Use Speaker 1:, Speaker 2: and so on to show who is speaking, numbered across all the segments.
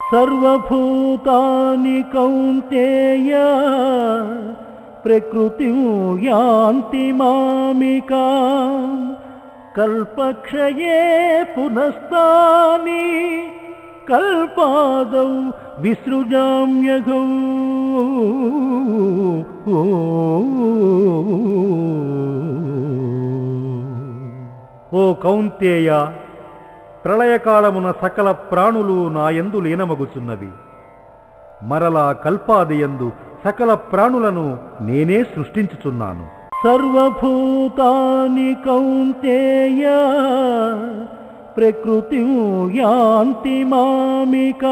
Speaker 1: సర్వభూతాని కౌంతేయ ప్రకృతి యాంతి మామికా కల్పక్షయే పునస్తాని కల్పాదౌ విసృజామ్యగౌ ఓ కౌంతేయ ప్రళయకాలమున సకల ప్రాణులు నా యందు లీనమగుచున్నవి మరలా కల్పాదియందు సకల ప్రాణులను నేనే సృష్టించుచున్నాను సర్వభూతాని కౌంతేయ ప్రకృతి యాంతి మామికా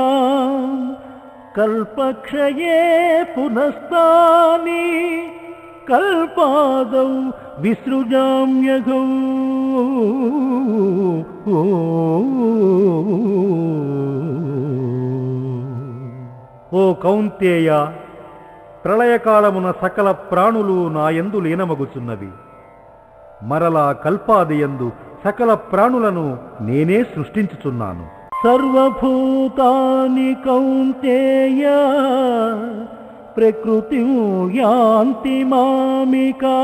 Speaker 1: కల్పక్షయే పునస్తాని కల్పాదౌ విసృజామ్యగౌ ఓ కౌంతేయ ప్రళయకాలమున సకల ప్రాణులు నా యందు లీనమగుచున్నవి మరలా కల్పాదియందు సకల ప్రాణులను నేనే సృష్టించుచున్నాను సర్వభూతాని కౌంతేయ ప్రకృతి యాంతి మామికా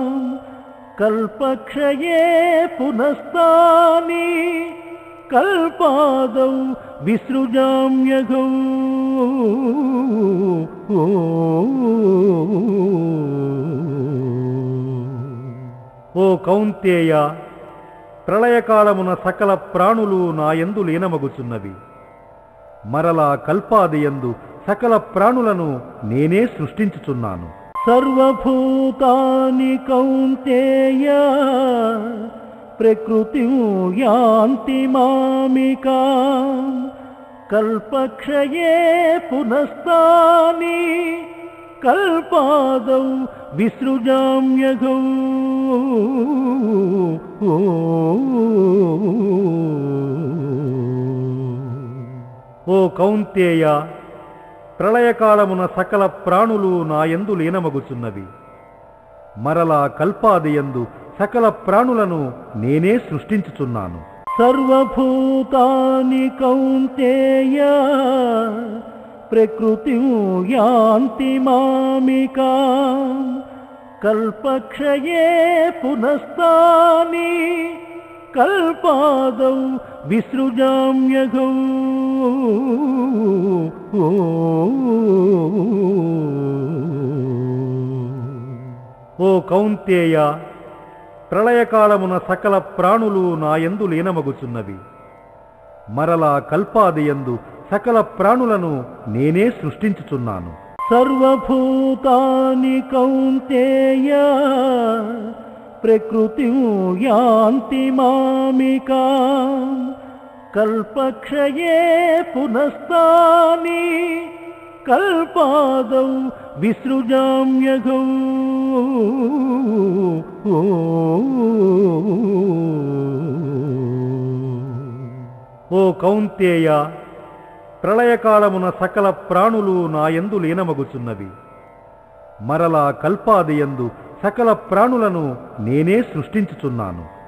Speaker 1: కల్పక్షయే పునస్తాని కల్పాదౌ విసృజామ్యగౌ ఓ కౌంతేయ ప్రళయకాలమున సకల ప్రాణులు నా యందు లీనమగుచున్నవి మరలా కల్పాదియందు సకల ప్రాణులను నేనే సృష్టించుచున్నాను సర్వభూతాని కౌంతేయ ప్రకృతి యాంతి మామికా కల్పక్షయే పునస్తాని కల్పాదౌ విసృజామ్యగౌ ఓ కౌంతేయ ప్రళయకాలమున సకల ప్రాణులు నా యందు లీనమగుచున్నవి మరలా కల్పాదియందు సకల ప్రాణులను నేనే సృష్టించుచున్నాను సర్వభూతాని కౌంతేయ ప్రకృతి యాంతి మామికా కల్పక్షయే పునస్తాని కల్పాదౌ విసృజామ్యగౌ ఓ కౌంతేయ ప్రళయకాలమున సకల ప్రాణులు నా యందు లీనమగుచున్నవి మరలా కల్పాదియందు సకల ప్రాణులను నేనే సృష్టించుచున్నాను సర్వభూతాని కౌంతేయ ప్రకృతి యాంతి మామికా కల్పక్షయే పునస్తాని కల్పాదౌ విసృజామ్యగౌ ఓ కౌంతేయ ప్రళయకాలమున సకల ప్రాణులు నా యందు లీనమగుచున్నవి మరలా కల్పాదియందు సకల ప్రాణులను నేనే సృష్టించుచున్నాను